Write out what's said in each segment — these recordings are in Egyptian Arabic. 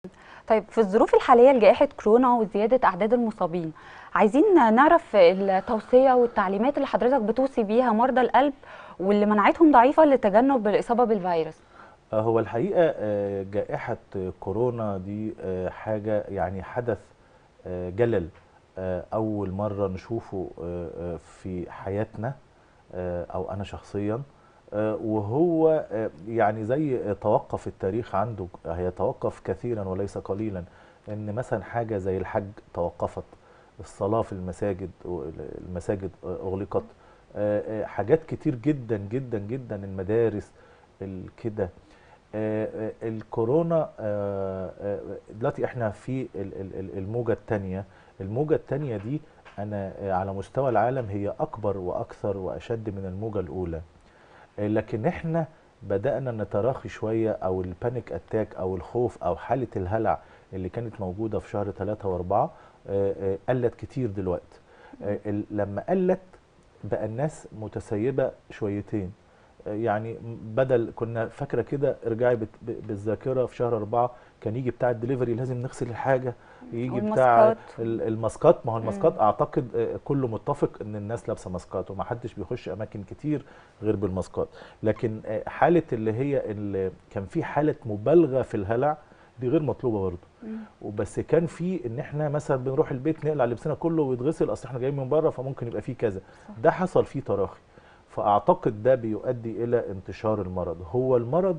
طيب في الظروف الحاليه لجائحه كورونا وزياده اعداد المصابين عايزين نعرف التوصيه والتعليمات اللي حضرتك بتوصي بيها مرضى القلب واللي مناعتهم ضعيفه لتجنب الاصابه بالفيروس آه، هو الحقيقه آه، جائحه كورونا دي آه، حاجه يعني حدث آه، جلل آه، اول مره نشوفه آه، آه، في حياتنا آه، او انا شخصيا آه، وهو آه، يعني زي آه، توقف التاريخ عنده هيتوقف كثيرا وليس قليلا ان مثلا حاجه زي الحج توقفت الصلاه في المساجد المساجد آه، اغلقت آه، آه، حاجات كتير جدا جدا جدا المدارس الكده آه، آه، الكورونا آه، آه، دلوقتي احنا في ال- ال- ال- الموجة الثانية الموجة الثانية دي انا آه، على مستوى العالم هي اكبر واكثر واشد من الموجة الاولى آه، لكن احنا بدأنا نتراخي شوية او البانيك اتاك او الخوف او حالة الهلع اللي كانت موجودة في شهر ثلاثة واربعة آه، آه، قلت كتير دلوقتي آه، ال- لما قلت بقى الناس متسيبة شويتين يعني بدل كنا فاكره كده ارجعي بت- ب- بالذاكره في شهر أربعة كان يجي بتاع الدليفري لازم نغسل الحاجه يجي بتاع والماسكات. ال- الماسكات ما هو الماسكات اعتقد آه، كله متفق ان الناس لابسه ماسكات وما حدش بيخش اماكن كتير غير بالماسكات لكن آه، حاله اللي هي اللي كان في حاله مبالغه في الهلع دي غير مطلوبه برضه وبس كان في ان احنا مثلا بنروح البيت نقلع لبسنا كله ويتغسل اصل احنا جايين من بره فممكن يبقى فيه كذا ده حصل فيه تراخي فاعتقد ده بيؤدي الى انتشار المرض هو المرض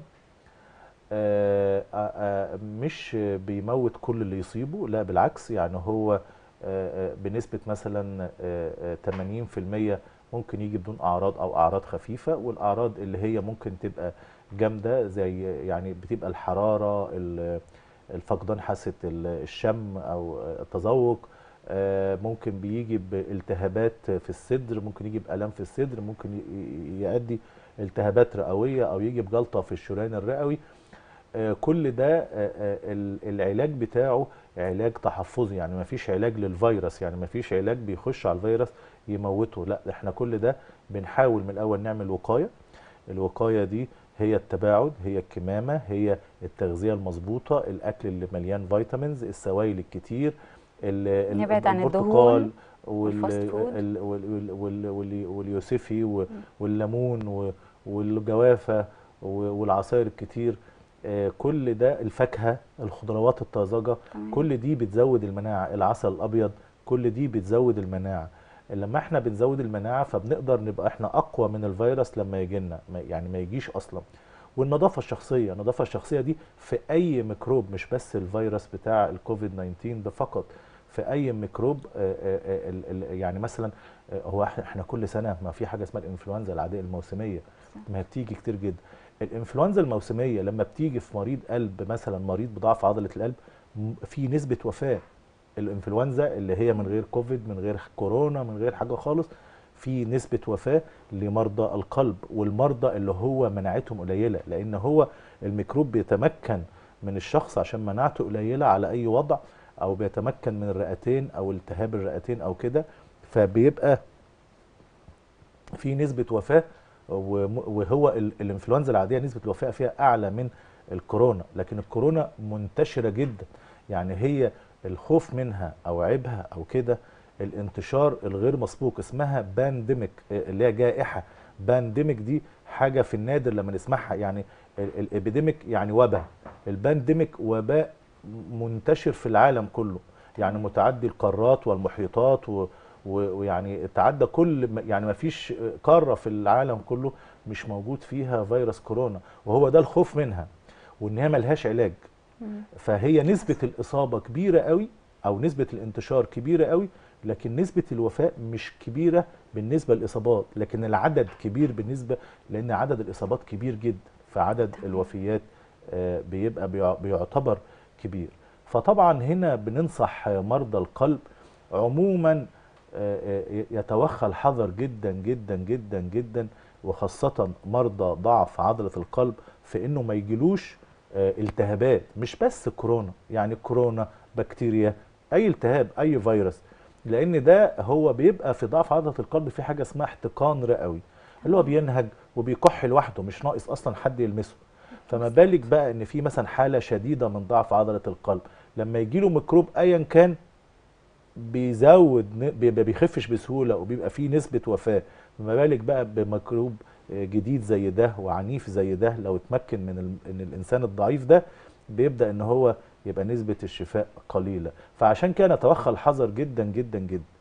آه، آه، آه، مش بيموت كل اللي يصيبه لا بالعكس يعني هو آه، آه، بنسبة مثلا آه، آه، 80% ممكن يجي بدون أعراض أو أعراض خفيفة والأعراض اللي هي ممكن تبقى جامدة زي يعني بتبقى الحرارة ال- الفقدان حاسة ال- الشم أو التذوق آه، ممكن بيجي بالتهابات في الصدر ممكن يجي بآلام في الصدر ممكن ي- ي- يؤدي التهابات رئوية أو يجي بجلطة في الشريان الرئوي آه، كل ده آه، آه، ال- العلاج بتاعه علاج تحفظي يعني ما فيش علاج للفيروس يعني ما فيش علاج بيخش على الفيروس يموته لا احنا كل ده بنحاول من الاول نعمل وقايه الوقايه دي هي التباعد هي الكمامه هي التغذيه المظبوطه الاكل اللي مليان فيتامينز السوائل الكتير ال- ال- نبعد عن البرتقال الدهون وال- والفاست فود. ال- وال- وال- وال- واليوسفي و- والليمون و- والجوافه و- والعصائر الكتير آه، كل ده الفاكهه الخضروات الطازجه تمام. كل دي بتزود المناعه العسل الابيض كل دي بتزود المناعه لما احنا بنزود المناعه فبنقدر نبقى احنا اقوى من الفيروس لما يجي لنا يعني ما يجيش اصلا والنظافه الشخصيه النظافه الشخصيه دي في اي ميكروب مش بس الفيروس بتاع الكوفيد 19 ده فقط في اي ميكروب آه، آه، آه، ال- ال- يعني مثلا آه، هو احنا إحنا كل سنه ما في حاجه اسمها الانفلونزا العاديه الموسميه ما هي بتيجي كتير جدا الانفلونزا الموسميه لما بتيجي في مريض قلب مثلا مريض بضعف عضله القلب م- في نسبه وفاه الانفلونزا اللي هي من غير كوفيد من غير كورونا من غير حاجه خالص في نسبه وفاه لمرضى القلب والمرضى اللي هو مناعتهم قليله لان هو الميكروب بيتمكن من الشخص عشان مناعته قليله على اي وضع او بيتمكن من الرئتين او التهاب الرئتين او كده فبيبقى في نسبه وفاه وم- وهو ال- الانفلونزا العاديه نسبه الوفاه فيها اعلى من الكورونا لكن الكورونا منتشره جدا يعني هي الخوف منها او عيبها او كده الانتشار الغير مسبوق اسمها بانديميك اللي هي جائحه بانديميك دي حاجه في النادر لما نسمعها يعني ال- الابيديميك يعني وباء البانديميك وباء منتشر في العالم كله يعني متعدي القارات والمحيطات و و- ويعني تعدى كل م- يعني ما فيش قاره في العالم كله مش موجود فيها فيروس كورونا وهو ده الخوف منها وان هي ملهاش علاج فهي نسبه الاصابه كبيره قوي او نسبه الانتشار كبيره قوي لكن نسبه الوفاء مش كبيره بالنسبه للاصابات لكن العدد كبير بالنسبه لان عدد الاصابات كبير جدا فعدد الوفيات آه، بيبقى بيع- بيعتبر كبير فطبعا هنا بننصح مرضى القلب عموما آه، آه، يتوخى الحذر جدا جدا جدا جدا وخاصة مرضى ضعف عضلة القلب في انه ما يجيلوش آه، التهابات مش بس كورونا يعني كورونا بكتيريا اي التهاب اي فيروس لان ده هو بيبقى في ضعف عضلة القلب في حاجة اسمها احتقان رئوي اللي هو بينهج وبيكح لوحده مش ناقص اصلا حد يلمسه فما بالك بقى ان في مثلا حاله شديده من ضعف عضله القلب لما يجي له ميكروب ايا كان بيزود ن- بيبقى بيخفش بسهوله وبيبقى فيه نسبه وفاه فما بالك بقى بميكروب آه، جديد زي ده وعنيف زي ده لو اتمكن من ال- ان الانسان الضعيف ده بيبدا ان هو يبقى نسبه الشفاء قليله فعشان كده نتوخى الحذر جدا جدا جدا